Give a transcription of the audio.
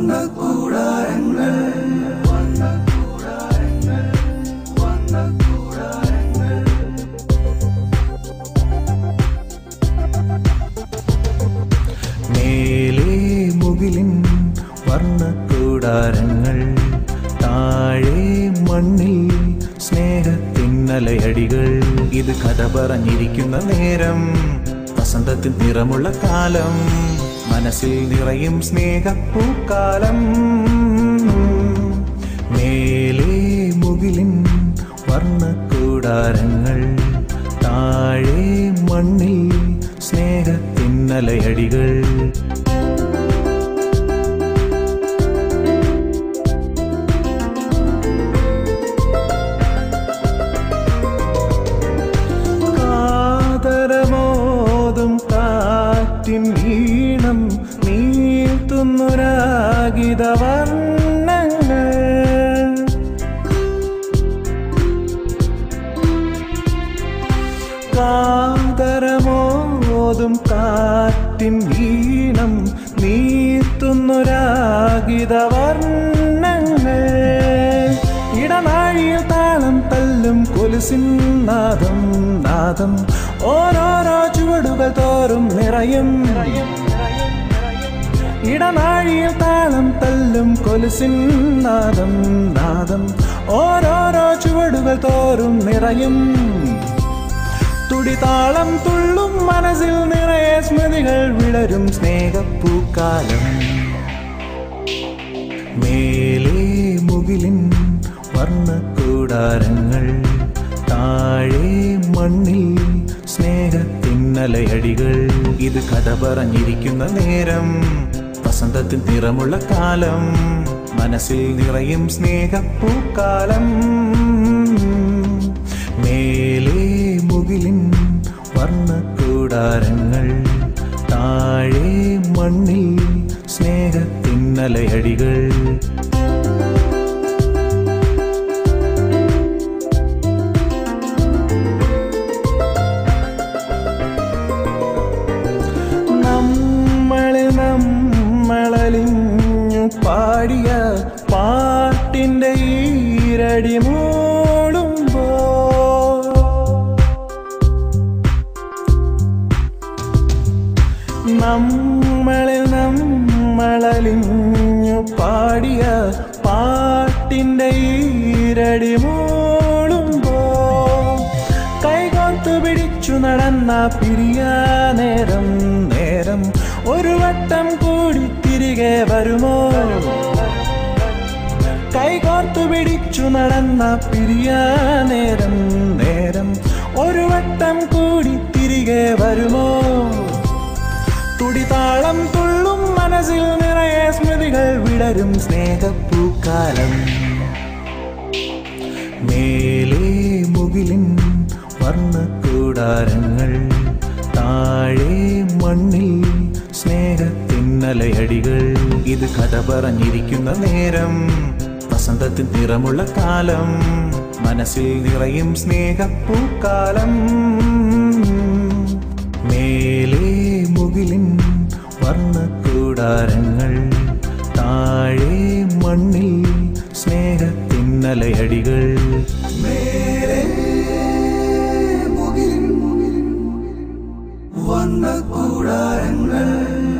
മേലേ മുകിലിൻ വർണ്ണക്കൂടാരങ്ങൾ താഴെ മണ്ണിൽ സ്നേഹത്തിന്നലയടികൾ ഇത് കഥ പറഞ്ഞിരിക്കുന്ന നേരം വസന്തത്തിൽ നിറമുള്ള കാലം മനസ്സിൽ നിറയും സ്നേഹപ്പൂക്കാലം മേലേ മുകിലിൻ വർണ്ണക്കൂടാരങ്ങൾ താഴെ മണ്ണിൽ സ്നേഹത്തിന്നലയടികൾ കാതരമോതും കാറ്റിൻ ഈണം നീത്തുന്നുരാഗിത വർണ്ണങ്ങൾ കാതരമോതും കാറ്റിൻ ഈണം നീത്തുന്നുരാഗിത വർണ്ണങ്ങൾ ഇടനാഴിയിൽ താളം തല്ലും കൊലുസിൻ നാദം നാദം ഓരോരോ ചുവടുകൾ തോറും നിറയും ഇടനാഴിയിൽ താളം തല്ലും കൊലുസിൻ നാദം നാദം ഓരോരോ ചുവടുകൾ തോറും നിറയും തുടിതാളം തുള്ളും മനസ്സിൽ നിറയെ സ്മൃതികൾ വിളരും സ്നേഹപ്പൂക്കാലം മേലേ മുകിലിൻ വർണ്ണക്കൂടാരങ്ങൾ താഴെ മണ്ണിൽ സ്നേഹത്തിന്നലയടികൾ ഇത് കഥ പറഞ്ഞിരിക്കുന്ന നേരം വസന്തത്തിൽ നിറമുള്ള കാലം മനസ്സിൽ നിറയും സ്നേഹപ്പൂക്കാലം മേലേ മുകിലിൻ വർണ്ണക്കൂടാരങ്ങൾ താഴെ മണ്ണിൽ സ്നേഹത്തിന്നലയടികൾ നമ്മളെ നമ്മളലിഞ്ഞു പാടിയ പാട്ടിൻ്റെ ഈരടി മൂടുമ്പോ നമ്മളെ നമ്മളലിഞ്ഞു പാടിയ പാട്ടിൻ്റെ ഈരടി മൂടുമ്പോ കൈകോർത്തു പിടിച്ചു നടന്ന പിരിയാ നേരം നേരം ഒരു വട്ടം കൂടി തിരികെ വരുമോ കൈകോർത്തു പിടിച്ചു നടന്ന പിരിയാ നേരം നേരം ഒരു വട്ടം കൂടി തിരികെ വരുമോ തുടിതാളം തുള്ളും മനസ്സിൽ നിറയെ സ്മൃതികൾ വിടരും സ്നേഹപ്പൂക്കാലം മേലേ മുകിലിൻ വർണ്ണക്കൂടാരങ്ങൾ താഴെ മണ്ണിൽ സ്നേഹത്തിന്നലയടികൾ ഇത് കഥ പറഞ്ഞിരിക്കുന്ന നേരം വസന്തത്തിൽ നിറമുള്ള കാലം മനസ്സിൽ നിറയും സ്നേഹപ്പൂക്കാലം മേലേ മുകിലിൻ വർണ്ണക്കൂടാരങ്ങൾ താഴെ മണ്ണിൽ സ്നേഹത്തിന്നലയടികൾ വർണ്ണക്കൂടാരങ്ങൾ